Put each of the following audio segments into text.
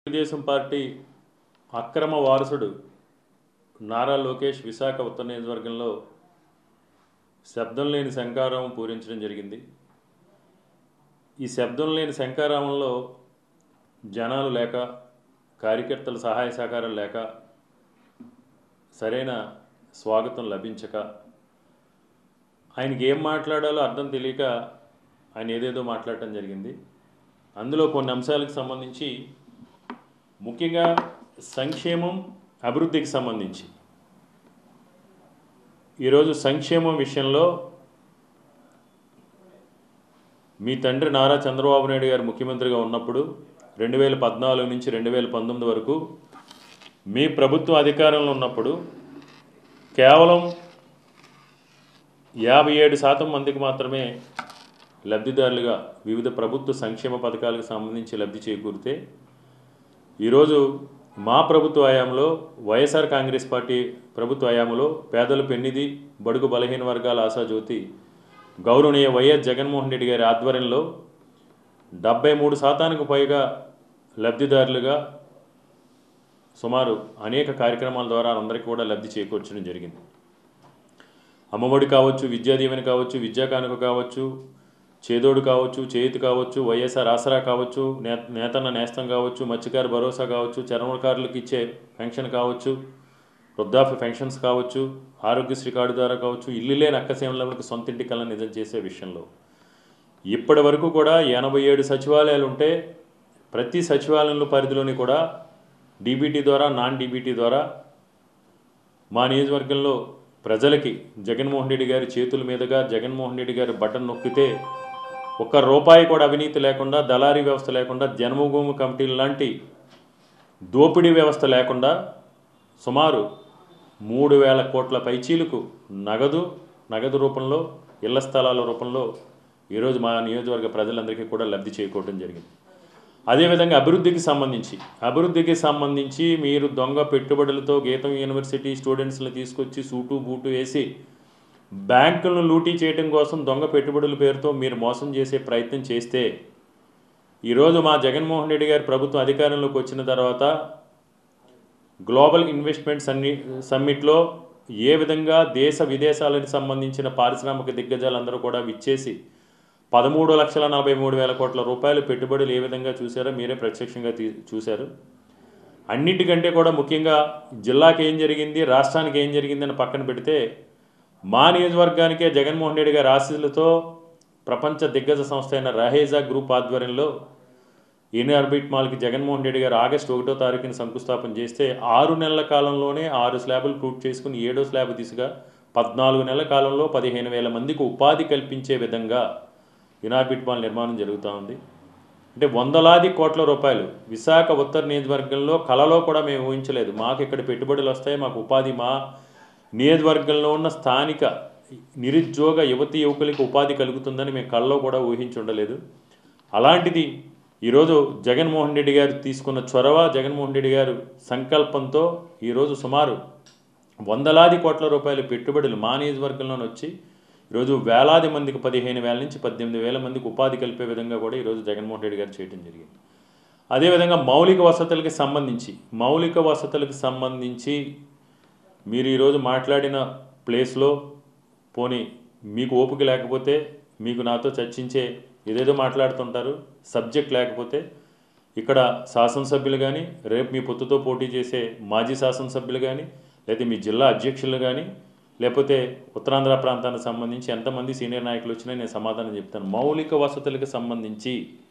Telugu Desam party అక్రమ వారసుడు నారా లోకేష్ విశాఖ ఉత్తర నియోజకవర్గంలో శబ్దం లేని శంకారావం పూరించడం జరిగింది ఈ శబ్దం లేని శంకారావంలో జనాలు లేక కార్యకర్తల సహాయ సహకారాలు లేక సరైన స్వాగతం లభించక ఆయనకి ఏం మాట్లాడాలో అర్థం తెలియక ఆయన ఏదేదో మాట్లాడటం జరిగింది అందులో కొన్ని అంశాలకు సంబంధించి ముఖ్యంగా సంక్షేమం అభివృద్ధికి సంబంధించి ఈరోజు సంక్షేమం విషయంలో మీ తండ్రి నారా చంద్రబాబు నాయుడు గారు ముఖ్యమంత్రిగా ఉన్నప్పుడు రెండు వేల పద్నాలుగు నుంచి రెండు వేల పంతొమ్మిది వరకు మీ ప్రభుత్వం అధికారంలో ఉన్నప్పుడు కేవలం యాభై ఏడు శాతం మందికి మాత్రమే లబ్ధిదారులుగా వివిధ ప్రభుత్వ సంక్షేమ పథకాలకు సంబంధించి లబ్ధి చేకూరితే ఈరోజు మా ప్రభుత్వ హయాంలో వైఎస్ఆర్ కాంగ్రెస్ పార్టీ ప్రభుత్వ హయాంలో పేదల పెన్నిది బడుగు బలహీన వర్గాల ఆశాజ్యోతి గౌరవనీయ వైఎస్ జగన్మోహన్ రెడ్డి గారి ఆధ్వర్యంలో డెబ్బై మూడు శాతానికి పైగా లబ్ధిదారులుగా సుమారు అనేక కార్యక్రమాల ద్వారా అందరికీ కూడా లబ్ధి చేకూర్చడం జరిగింది అమ్మఒడి కావచ్చు విద్యా దీవెన కావచ్చు విద్యా కానుక కావచ్చు చేదోడు కావచ్చు చేతి కావచ్చు వైఎస్ఆర్ ఆసరా కావచ్చు నే నేతన్న నేస్తం కావచ్చు మత్స్యకారు భరోసా కావచ్చు చర్మకారులకు ఇచ్చే పెన్షన్ కావచ్చు వృద్ధాప్య పెన్షన్స్ కావచ్చు ఆరోగ్యశ్రీ కార్డు ద్వారా కావచ్చు ఇల్లు లేని అక్కసేమలకు సొంత ఇంటి కళ నిజం చేసే విషయంలో ఇప్పటి వరకు కూడా ఎనభై ఏడు సచివాలయాలు ఉంటే ప్రతి సచివాలయంలో పరిధిలోని కూడా డీబీటీ ద్వారా నాన్ డీబీటీ ద్వారా మా నియోజకవర్గంలో ప్రజలకి జగన్మోహన్ రెడ్డి గారి చేతుల మీదుగా జగన్మోహన్ రెడ్డి గారి బటన్ నొక్కితే ఒక్క రూపాయి కూడా అవినీతి లేకుండా దళారీ వ్యవస్థ లేకుండా జన్మభూమి కమిటీలు లాంటి దోపిడీ వ్యవస్థ లేకుండా సుమారు మూడు వేల కోట్ల పైచీలకు నగదు నగదు రూపంలో ఇళ్ల స్థలాల రూపంలో ఈరోజు మా నియోజకవర్గ ప్రజలందరికీ కూడా లబ్ధి చేకూరడం జరిగింది అదేవిధంగా అభివృద్ధికి సంబంధించి అభివృద్ధికి సంబంధించి మీరు దొంగ పెట్టుబడులతో గీతం యూనివర్సిటీ స్టూడెంట్స్ని తీసుకొచ్చి సూటు బూటు వేసి బ్యాంకులను లూటీ చేయడం కోసం దొంగ పెట్టుబడుల పేరుతో మీరు మోసం చేసే ప్రయత్నం చేస్తే ఈరోజు మా జగన్మోహన్ రెడ్డి గారి ప్రభుత్వం అధికారంలోకి వచ్చిన తర్వాత గ్లోబల్ ఇన్వెస్ట్మెంట్ సన్ని సమ్మిట్లో ఏ విధంగా దేశ విదేశాలకు సంబంధించిన పారిశ్రామిక దిగ్గజాలందరూ కూడా విచ్చేసి పదమూడు లక్షల నలభై మూడు వేల కోట్ల రూపాయలు పెట్టుబడులు ఏ విధంగా చూసారో మీరే ప్రత్యక్షంగా తీ చూశారు అన్నిటికంటే కూడా ముఖ్యంగా జిల్లాకి ఏం జరిగింది రాష్ట్రానికి ఏం జరిగిందని పక్కన పెడితే మా నియోజకవర్గానికే జగన్మోహన్ రెడ్డి గారి ఆశీస్సులతో ప్రపంచ దిగ్గజ సంస్థ అయిన రహేజా గ్రూప్ ఆధ్వర్యంలో ఇన్ ఆర్బిట్ మాల్కి జగన్మోహన్ రెడ్డి గారు ఆగస్టు ఒకటో తారీఖున శంకుస్థాపన చేస్తే ఆరు నెలల కాలంలోనే ఆరు స్లాబులు పూర్తి చేసుకుని ఏడో స్లాబ్ దిశగా పద్నాలుగు నెలల కాలంలో పదిహేను వేల మందికి ఉపాధి కల్పించే విధంగా ఇనార్బిట్ మాల్ నిర్మాణం జరుగుతూ ఉంది అంటే వందలాది కోట్ల రూపాయలు విశాఖ ఉత్తర నియోజకవర్గంలో కళలో కూడా మేము ఊహించలేదు మాకు ఇక్కడ పెట్టుబడులు వస్తాయి మాకు ఉపాధి మా నియోజకవర్గంలో ఉన్న స్థానిక నిరుద్యోగ యువతి యువకులకి ఉపాధి కలుగుతుందని మేము కళ్ళలో కూడా ఊహించి ఉండలేదు అలాంటిది ఈరోజు జగన్మోహన్ రెడ్డి గారు తీసుకున్న చొరవ జగన్మోహన్ రెడ్డి గారు సంకల్పంతో ఈరోజు సుమారు వందలాది కోట్ల రూపాయల పెట్టుబడులు మా నియోజకవర్గంలోనే వచ్చి ఈరోజు వేలాది మందికి పదిహేను వేల నుంచి పద్దెనిమిది వేల మందికి ఉపాధి కలిపే విధంగా కూడా ఈరోజు జగన్మోహన్ రెడ్డి గారు చేయడం జరిగింది అదేవిధంగా మౌలిక వసతులకి సంబంధించి మౌలిక వసతులకు సంబంధించి మీరు ఈరోజు మాట్లాడిన ప్లేస్లో పోనీ మీకు ఓపిక లేకపోతే మీకు నాతో చర్చించే ఏదేదో మాట్లాడుతుంటారు సబ్జెక్ట్ లేకపోతే ఇక్కడ శాసనసభ్యులు కానీ రేపు మీ పొత్తుతో పోటీ చేసే మాజీ శాసనసభ్యులు కానీ లేకపోతే మీ జిల్లా అధ్యక్షులు కానీ లేకపోతే ఉత్తరాంధ్ర ప్రాంతానికి సంబంధించి ఎంతమంది సీనియర్ నాయకులు వచ్చినా నేను సమాధానం చెప్తాను మౌలిక వసతులకు సంబంధించి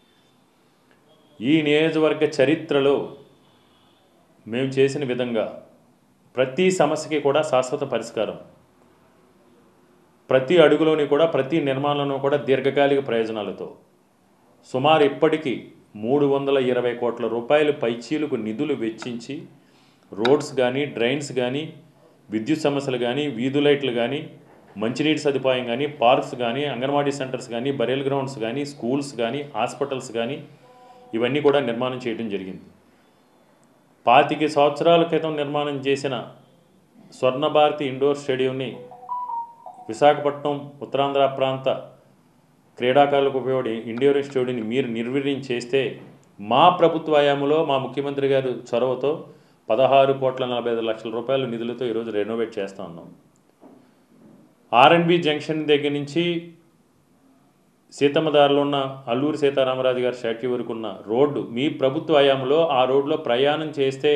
ఈ నియోజకవర్గ చరిత్రలో మేము చేసిన విధంగా ప్రతి సమస్యకి కూడా శాశ్వత పరిష్కారం ప్రతి అడుగులోని కూడా ప్రతి నిర్మాణంలో కూడా దీర్ఘకాలిక ప్రయోజనాలతో సుమారు ఇప్పటికీ మూడు వందల ఇరవై కోట్ల రూపాయలు పైచీలకు నిధులు వెచ్చించి రోడ్స్ కానీ డ్రైన్స్ కానీ విద్యుత్ సమస్యలు కానీ వీధు లైట్లు కానీ మంచినీటి సదుపాయం కానీ పార్క్స్ కానీ అంగన్వాడీ సెంటర్స్ కానీ బరియల్ గ్రౌండ్స్ కానీ స్కూల్స్ కానీ హాస్పిటల్స్ కానీ ఇవన్నీ కూడా నిర్మాణం చేయడం జరిగింది పాతిక సంవత్సరాల క్రితం నిర్మాణం చేసిన స్వర్ణభారతి ఇండోర్ స్టేడియంని విశాఖపట్నం ఉత్తరాంధ్ర ప్రాంత క్రీడాకారులకు ఉపయోగపడే ఇండోర్ స్టేడియంని మీరు నిర్వీర్యం చేస్తే మా ప్రభుత్వ హయాంలో మా ముఖ్యమంత్రి గారు చొరవతో పదహారు కోట్ల నలభై ఐదు లక్షల రూపాయల నిధులతో ఈరోజు రెనోవేట్ చేస్తూ ఉన్నాం ఆర్ఎన్బి జంక్షన్ దగ్గర నుంచి సీతమ్మదారిలో ఉన్న అల్లూరి సీతారామరాజు గారి స్టాట్యూ వరకు ఉన్న రోడ్డు మీ ప్రభుత్వ హయాంలో ఆ రోడ్లో ప్రయాణం చేస్తే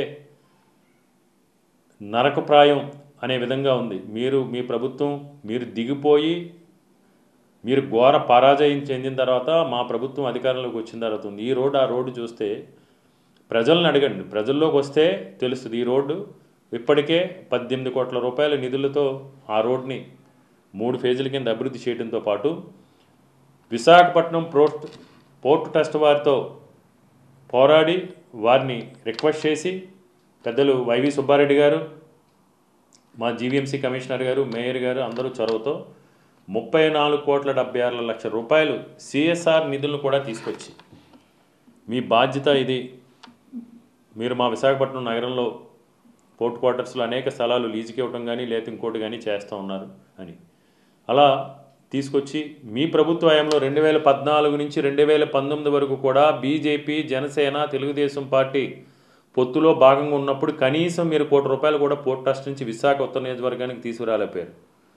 నరకప్రాయం అనే విధంగా ఉంది మీరు మీ ప్రభుత్వం మీరు దిగిపోయి మీరు ఘోర పరాజయం చెందిన తర్వాత మా ప్రభుత్వం అధికారంలోకి వచ్చిన తర్వాత ఉంది ఈ రోడ్డు ఆ రోడ్డు చూస్తే ప్రజలను అడగండి ప్రజల్లోకి వస్తే తెలుస్తుంది ఈ రోడ్డు ఇప్పటికే పద్దెనిమిది కోట్ల రూపాయల నిధులతో ఆ రోడ్ని మూడు ఫేజుల కింద అభివృద్ధి చేయడంతో పాటు విశాఖపట్నం పోర్ట్ పోర్ట్ ట్రస్ట్ వారితో పోరాడి వారిని రిక్వెస్ట్ చేసి పెద్దలు వైవి సుబ్బారెడ్డి గారు మా జీవీఎంసీ కమిషనర్ గారు మేయర్ గారు అందరూ చొరవతో ముప్పై నాలుగు కోట్ల డెబ్బై ఆరు లక్షల రూపాయలు సిఎస్ఆర్ నిధులను కూడా తీసుకొచ్చి మీ బాధ్యత ఇది మీరు మా విశాఖపట్నం నగరంలో పోర్ట్ క్వార్టర్స్లో అనేక స్థలాలు లీజుకి ఇవ్వటం కానీ లేకపోతే ఇంకోటి కానీ చేస్తూ ఉన్నారు అని అలా తీసుకొచ్చి మీ ప్రభుత్వ హయాంలో రెండు వేల పద్నాలుగు నుంచి రెండు వేల పంతొమ్మిది వరకు కూడా బీజేపీ జనసేన తెలుగుదేశం పార్టీ పొత్తులో భాగంగా ఉన్నప్పుడు కనీసం మీరు కోటి రూపాయలు కూడా పోర్ట్ ట్రస్ట్ నుంచి విశాఖ ఉత్తర నియోజకవర్గానికి తీసుకురాలేపారు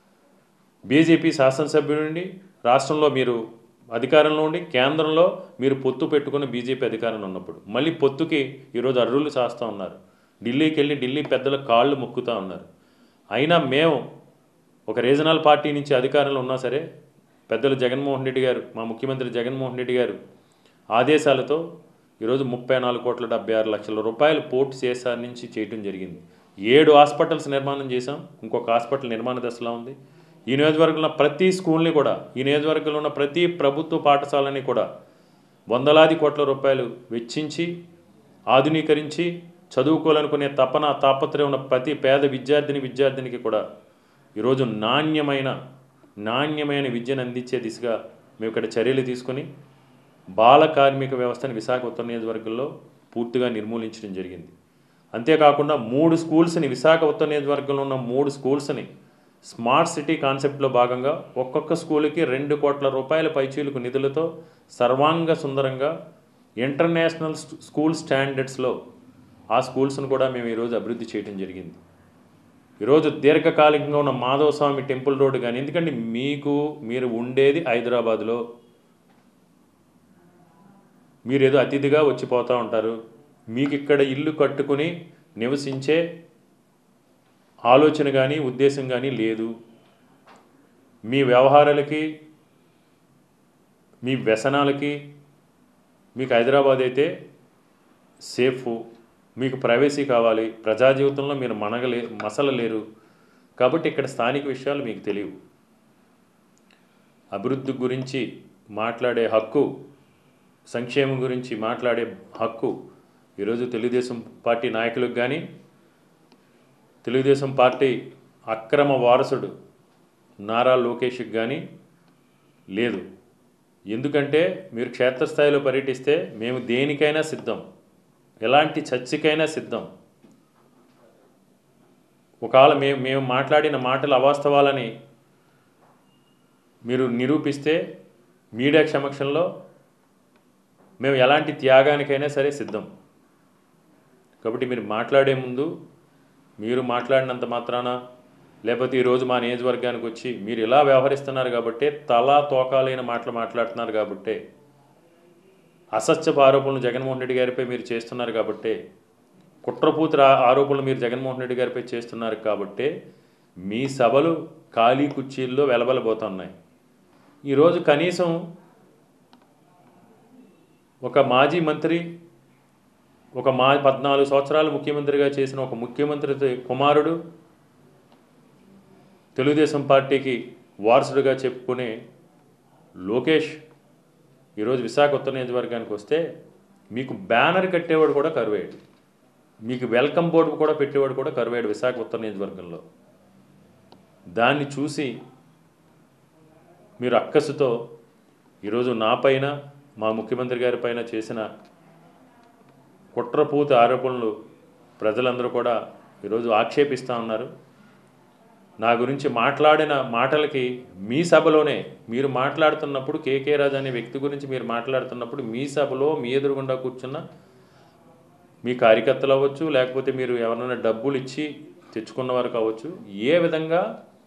బీజేపీ శాసనసభ్యుడి నుండి రాష్ట్రంలో మీరు అధికారంలో ఉండి కేంద్రంలో మీరు పొత్తు పెట్టుకుని బీజేపీ అధికారంలో ఉన్నప్పుడు మళ్ళీ పొత్తుకి ఈరోజు అర్రులు చేస్తూ ఉన్నారు ఢిల్లీకి వెళ్ళి ఢిల్లీ పెద్దల కాళ్ళు మొక్కుతూ ఉన్నారు అయినా మేము ఒక రీజనల్ పార్టీ నుంచి అధికారంలో ఉన్నా సరే పెద్దలు జగన్మోహన్ రెడ్డి గారు మా ముఖ్యమంత్రి జగన్మోహన్ రెడ్డి గారు ఆదేశాలతో ఈరోజు ముప్పై నాలుగు కోట్ల డెబ్బై ఆరు లక్షల రూపాయలు పోర్ట్ సిఎస్ఆర్ నుంచి చేయడం జరిగింది ఏడు హాస్పిటల్స్ నిర్మాణం చేశాం ఇంకొక హాస్పిటల్ నిర్మాణ దశలో ఉంది ఈ నియోజకవర్గంలో ప్రతి స్కూల్ని కూడా ఈ నియోజకవర్గంలో ఉన్న ప్రతి ప్రభుత్వ పాఠశాలని కూడా వందలాది కోట్ల రూపాయలు వెచ్చించి ఆధునీకరించి చదువుకోవాలనుకునే తపన తాపత్రయం ఉన్న ప్రతి పేద విద్యార్థిని విద్యార్థినికి కూడా ఈరోజు నాణ్యమైన నాణ్యమైన విద్యను అందించే దిశగా మేము ఇక్కడ చర్యలు తీసుకొని బాల కార్మిక వ్యవస్థను విశాఖ ఉత్తర నియోజకవర్గంలో పూర్తిగా నిర్మూలించడం జరిగింది అంతేకాకుండా మూడు స్కూల్స్ని విశాఖ ఉత్తర నియోజకవర్గంలో ఉన్న మూడు స్కూల్స్ని స్మార్ట్ సిటీ కాన్సెప్ట్లో భాగంగా ఒక్కొక్క స్కూల్కి రెండు కోట్ల రూపాయల పైచీలకు నిధులతో సర్వాంగ సుందరంగా ఇంటర్నేషనల్ స్కూల్ స్టాండర్డ్స్లో ఆ స్కూల్స్ను కూడా మేము ఈరోజు అభివృద్ధి చేయడం జరిగింది ఈరోజు దీర్ఘకాలికంగా ఉన్న మాధవ స్వామి టెంపుల్ రోడ్డు కానీ ఎందుకంటే మీకు మీరు ఉండేది హైదరాబాద్లో మీరు ఏదో అతిథిగా వచ్చిపోతూ ఉంటారు మీకు ఇక్కడ ఇల్లు కట్టుకుని నివసించే ఆలోచన కానీ ఉద్దేశం కానీ లేదు మీ వ్యవహారాలకి మీ వ్యసనాలకి మీకు హైదరాబాద్ అయితే సేఫ్ మీకు ప్రైవసీ కావాలి ప్రజా జీవితంలో మీరు మనగలే మసలలేరు కాబట్టి ఇక్కడ స్థానిక విషయాలు మీకు తెలియవు అభివృద్ధి గురించి మాట్లాడే హక్కు సంక్షేమం గురించి మాట్లాడే హక్కు ఈరోజు తెలుగుదేశం పార్టీ నాయకులకు కానీ తెలుగుదేశం పార్టీ అక్రమ వారసుడు నారా లోకేష్కి కానీ లేదు ఎందుకంటే మీరు క్షేత్రస్థాయిలో పర్యటిస్తే మేము దేనికైనా సిద్ధం ఎలాంటి చర్చకైనా సిద్ధం ఒకవేళ మేము మేము మాట్లాడిన మాటలు అవాస్తవాలని మీరు నిరూపిస్తే మీడియా క్షమక్షంలో మేము ఎలాంటి త్యాగానికైనా సరే సిద్ధం కాబట్టి మీరు మాట్లాడే ముందు మీరు మాట్లాడినంత మాత్రాన లేకపోతే ఈరోజు మా నియోజకవర్గానికి వచ్చి మీరు ఇలా వ్యవహరిస్తున్నారు కాబట్టే తలా తోకాలైన మాటలు మాట్లాడుతున్నారు కాబట్టే అసత్యపు ఆరోపణలు జగన్మోహన్ రెడ్డి గారిపై మీరు చేస్తున్నారు కాబట్టే కుట్రపూతుల ఆరోపణలు మీరు జగన్మోహన్ రెడ్డి గారిపై చేస్తున్నారు కాబట్టే మీ సభలు ఖాళీ కుర్చీల్లో వెలబలబోతున్నాయి ఈరోజు కనీసం ఒక మాజీ మంత్రి ఒక మా పద్నాలుగు సంవత్సరాలు ముఖ్యమంత్రిగా చేసిన ఒక ముఖ్యమంత్రి కుమారుడు తెలుగుదేశం పార్టీకి వారసుడుగా చెప్పుకునే లోకేష్ ఈరోజు విశాఖ ఉత్తర నియోజకవర్గానికి వస్తే మీకు బ్యానర్ కట్టేవాడు కూడా కరువేడు మీకు వెల్కమ్ బోర్డు కూడా పెట్టేవాడు కూడా కరువేడు విశాఖ ఉత్తర నియోజకవర్గంలో దాన్ని చూసి మీరు అక్కసుతో ఈరోజు నా పైన మా ముఖ్యమంత్రి గారి పైన చేసిన కుట్రపూత ఆరోపణలు ప్రజలందరూ కూడా ఈరోజు ఆక్షేపిస్తూ ఉన్నారు నా గురించి మాట్లాడిన మాటలకి మీ సభలోనే మీరు మాట్లాడుతున్నప్పుడు కేకే రాజు అనే వ్యక్తి గురించి మీరు మాట్లాడుతున్నప్పుడు మీ సభలో మీ ఎదురుగుండా కూర్చున్న మీ కార్యకర్తలు అవ్వచ్చు లేకపోతే మీరు ఎవరైనా డబ్బులు ఇచ్చి తెచ్చుకున్నవారు కావచ్చు ఏ విధంగా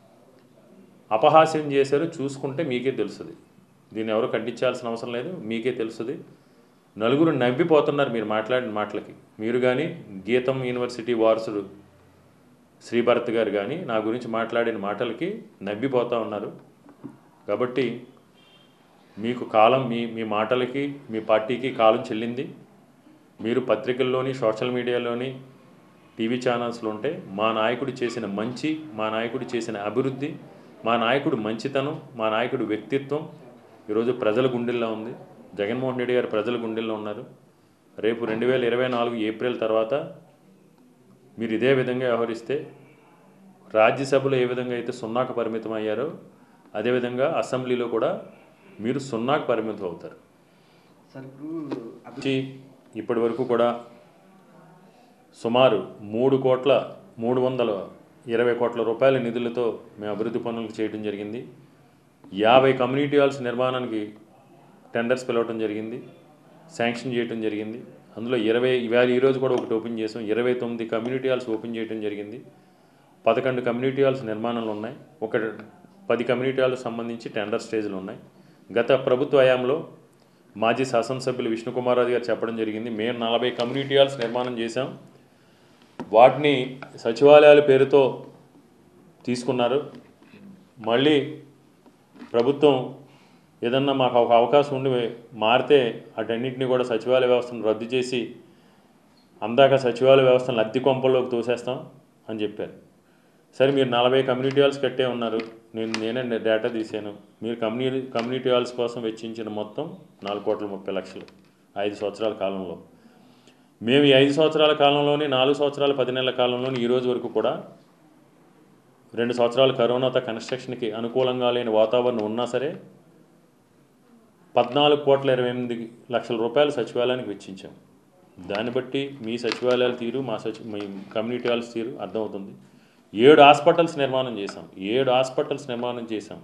అపహాస్యం చేశారో చూసుకుంటే మీకే తెలుస్తుంది దీన్ని ఎవరు ఖండించాల్సిన అవసరం లేదు మీకే తెలుస్తుంది నలుగురు నవ్విపోతున్నారు మీరు మాట్లాడిన మాటలకి మీరు కానీ గీతం యూనివర్సిటీ వారసుడు శ్రీభరత్ గారు కానీ నా గురించి మాట్లాడిన మాటలకి నవ్విపోతూ ఉన్నారు కాబట్టి మీకు కాలం మీ మీ మాటలకి మీ పార్టీకి కాలం చెల్లింది మీరు పత్రికల్లోని సోషల్ మీడియాలోని టీవీ ఛానల్స్లో ఉంటే మా నాయకుడు చేసిన మంచి మా నాయకుడు చేసిన అభివృద్ధి మా నాయకుడు మంచితనం మా నాయకుడు వ్యక్తిత్వం ఈరోజు ప్రజల గుండెల్లో ఉంది జగన్మోహన్ రెడ్డి గారు ప్రజల గుండెల్లో ఉన్నారు రేపు రెండు వేల ఇరవై నాలుగు ఏప్రిల్ తర్వాత మీరు ఇదే విధంగా వ్యవహరిస్తే రాజ్యసభలో ఏ విధంగా అయితే సున్నాకు పరిమితం అయ్యారో అదేవిధంగా అసెంబ్లీలో కూడా మీరు సున్నాకు పరిమితం అవుతారు సార్ ఇప్పుడు అభి- నుంచి ఇప్పటి వరకు కూడా సుమారు మూడు కోట్ల మూడు వందల ఇరవై కోట్ల రూపాయల నిధులతో మేము అభివృద్ధి పనులు చేయడం జరిగింది యాభై కమ్యూనిటీ హాల్స్ నిర్మాణానికి టెండర్స్ పిలవటం జరిగింది శాంక్షన్ చేయడం జరిగింది అందులో ఇరవై ఇవాళ ఈరోజు కూడా ఒకటి ఓపెన్ చేసాం ఇరవై తొమ్మిది కమ్యూనిటీ హాల్స్ ఓపెన్ చేయడం జరిగింది పదకొండు కమ్యూనిటీ హాల్స్ నిర్మాణాలు ఉన్నాయి ఒక పది కమ్యూనిటీ హాల్స్ సంబంధించి టెండర్ స్టేజ్లు ఉన్నాయి గత ప్రభుత్వ హయాంలో మాజీ శాసనసభ్యులు విష్ణుకుమారాజు గారు చెప్పడం జరిగింది మేము నలభై కమ్యూనిటీ హాల్స్ నిర్మాణం చేశాం వాటిని సచివాలయాల పేరుతో తీసుకున్నారు మళ్ళీ ప్రభుత్వం ఏదన్నా మాకు ఒక అవకాశం ఉండి మారితే వాటన్నింటినీ కూడా సచివాలయ వ్యవస్థను రద్దు చేసి అందాక సచివాలయ వ్యవస్థను లబ్ధి కొంపల్లోకి తోసేస్తాం అని చెప్పారు సరే మీరు నలభై కమ్యూనిటీ హాల్స్ కట్టే ఉన్నారు నేను నేనే డేటా తీసాను మీరు కమ్యూనిటీ కమ్యూనిటీ హాల్స్ కోసం వెచ్చించిన మొత్తం నాలుగు కోట్ల ముప్పై లక్షలు ఐదు సంవత్సరాల కాలంలో మేము ఈ ఐదు సంవత్సరాల కాలంలోని నాలుగు సంవత్సరాల పది నెలల కాలంలోని ఈ రోజు వరకు కూడా రెండు సంవత్సరాలు కరోనాతో కన్స్ట్రక్షన్కి అనుకూలంగా లేని వాతావరణం ఉన్నా సరే పద్నాలుగు కోట్ల ఇరవై ఎనిమిది లక్షల రూపాయలు సచివాలయానికి వెచ్చించాం దాన్ని బట్టి మీ సచివాలయాల తీరు మా సచి మీ కమ్యూనిటీ హాల్స్ తీరు అర్థమవుతుంది ఏడు హాస్పిటల్స్ నిర్మాణం చేశాం ఏడు హాస్పిటల్స్ నిర్మాణం చేశాం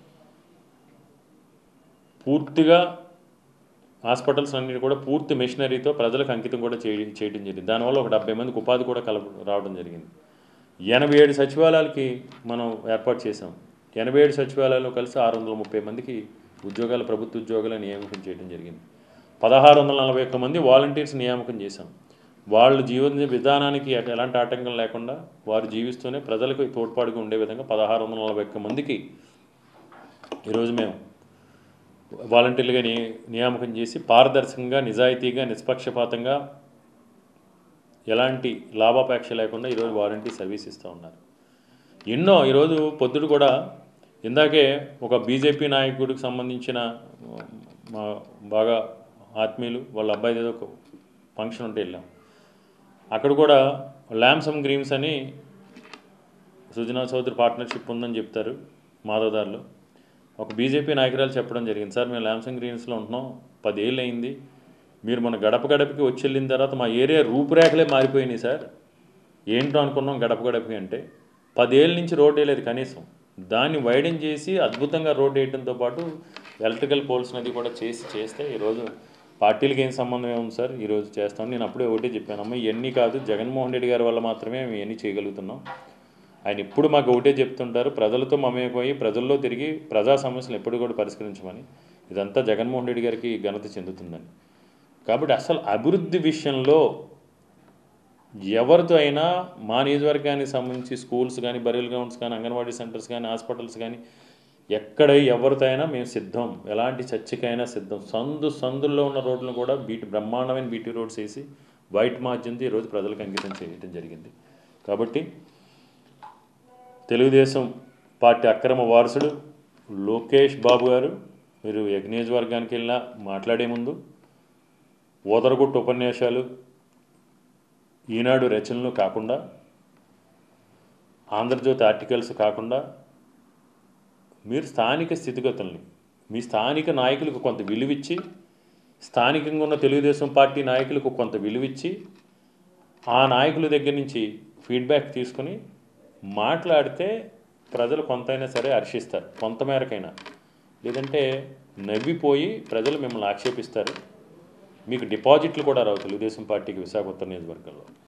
పూర్తిగా హాస్పిటల్స్ అన్నిటి కూడా పూర్తి మెషినరీతో ప్రజలకు అంకితం కూడా చేయ చేయడం జరిగింది దానివల్ల ఒక డెబ్బై మందికి ఉపాధి కూడా కల రావడం జరిగింది ఎనభై ఏడు సచివాలయాలకి మనం ఏర్పాటు చేసాం ఎనభై ఏడు సచివాలయాలు కలిసి ఆరు వందల ముప్పై మందికి ఉద్యోగాలు ప్రభుత్వ ఉద్యోగాలు నియామకం చేయడం జరిగింది పదహారు వందల నలభై ఒక్క మంది వాలంటీర్స్ నియామకం చేశాం వాళ్ళు జీవన విధానానికి ఎలాంటి ఆటంకం లేకుండా వారు జీవిస్తూనే ప్రజలకు తోడ్పాటుగా ఉండే విధంగా పదహారు వందల నలభై ఒక్క మందికి ఈరోజు మేము వాలంటీర్లుగా ని నియామకం చేసి పారదర్శకంగా నిజాయితీగా నిష్పక్షపాతంగా ఎలాంటి లాభాపేక్ష లేకుండా ఈరోజు వారంటీ సర్వీస్ ఇస్తూ ఉన్నారు ఎన్నో ఈరోజు పొద్దుడు కూడా ఇందాకే ఒక బీజేపీ నాయకుడికి సంబంధించిన మా బాగా ఆత్మీయులు వాళ్ళ అబ్బాయి ఏదో ఒక ఫంక్షన్ ఉంటే వెళ్ళాం అక్కడ కూడా ల్యామ్సమ్ గ్రీమ్స్ అని సుజనా చౌదరి పార్ట్నర్షిప్ ఉందని చెప్తారు మాధవదారులు ఒక బీజేపీ నాయకురాలు చెప్పడం జరిగింది సార్ మేము ల్యామ్సంగ్ గ్రీన్స్లో ఉంటున్నాం పదేళ్ళు అయింది మీరు మన గడప గడపకి వచ్చి వెళ్ళిన తర్వాత మా ఏరియా రూపురేఖలే మారిపోయినాయి సార్ ఏంటో అనుకున్నాం గడప గడపకి అంటే పదేళ్ళ నుంచి రోడ్ వేయలేదు కనీసం దాన్ని వైడెన్ చేసి అద్భుతంగా రోడ్ వేయడంతో పాటు ఎలక్ట్రికల్ పోల్స్ నది కూడా చేసి చేస్తే ఈరోజు పార్టీలకి ఏం సంబంధం ఏముంది సార్ ఈరోజు చేస్తాం నేను అప్పుడే ఒకటే చెప్పాను అమ్మ ఇవన్నీ కాదు జగన్మోహన్ రెడ్డి గారి వల్ల మాత్రమే మేము ఇవన్నీ చేయగలుగుతున్నాం ఆయన ఇప్పుడు మాకు ఒకటే చెప్తుంటారు ప్రజలతో మమేకపోయి ప్రజల్లో తిరిగి ప్రజా సమస్యలు ఎప్పుడు కూడా పరిష్కరించమని ఇదంతా జగన్మోహన్ రెడ్డి గారికి ఘనత చెందుతుందని కాబట్టి అసలు అభివృద్ధి విషయంలో ఎవరితో అయినా మా నియోజకవర్గానికి సంబంధించి స్కూల్స్ కానీ బరియల్ గ్రౌండ్స్ కానీ అంగన్వాడీ సెంటర్స్ కానీ హాస్పిటల్స్ కానీ ఎక్కడ ఎవరితో అయినా మేము సిద్ధం ఎలాంటి చర్చకైనా సిద్ధం సందు సందుల్లో ఉన్న రోడ్లను కూడా బీటీ బ్రహ్మాండమైన బీటీ రోడ్స్ వేసి వైట్ మార్జిన్తో ఈరోజు ప్రజలకు అంకితం చేయడం జరిగింది కాబట్టి తెలుగుదేశం పార్టీ అక్రమ వారసుడు లోకేష్ బాబు గారు మీరు యజ్ఞేజ్ వర్గానికి వెళ్ళినా మాట్లాడే ముందు ఓదరగొట్టు ఉపన్యాసాలు ఈనాడు రచనలు కాకుండా ఆంధ్రజ్యోతి ఆర్టికల్స్ కాకుండా మీరు స్థానిక స్థితిగతుల్ని మీ స్థానిక నాయకులకు కొంత విలువిచ్చి స్థానికంగా ఉన్న తెలుగుదేశం పార్టీ నాయకులకు కొంత విలువిచ్చి ఆ నాయకుల దగ్గర నుంచి ఫీడ్బ్యాక్ తీసుకొని మాట్లాడితే ప్రజలు కొంతైనా సరే హర్షిస్తారు కొంత మేరకైనా లేదంటే నవ్విపోయి ప్రజలు మిమ్మల్ని ఆక్షేపిస్తారు మీకు డిపాజిట్లు కూడా రావు తెలుగుదేశం పార్టీకి విశాఖ ఉత్తర నియోజకవర్గంలో